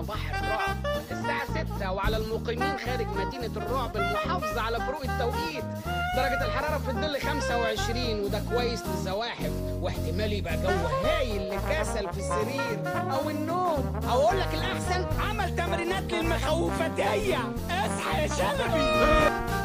صباح الرعب الساعة 6 وعلى المقيمين خارج مدينة الرعب المحافظة على فروق التوقيت درجة الحرارة في الظل 25 وده كويس للزواحف واحتمال يبقى جو هايل لكسل في السرير أو النوم أو أقول لك الأحسن عمل تمرينات للمخوفتية اصحى يا شلبي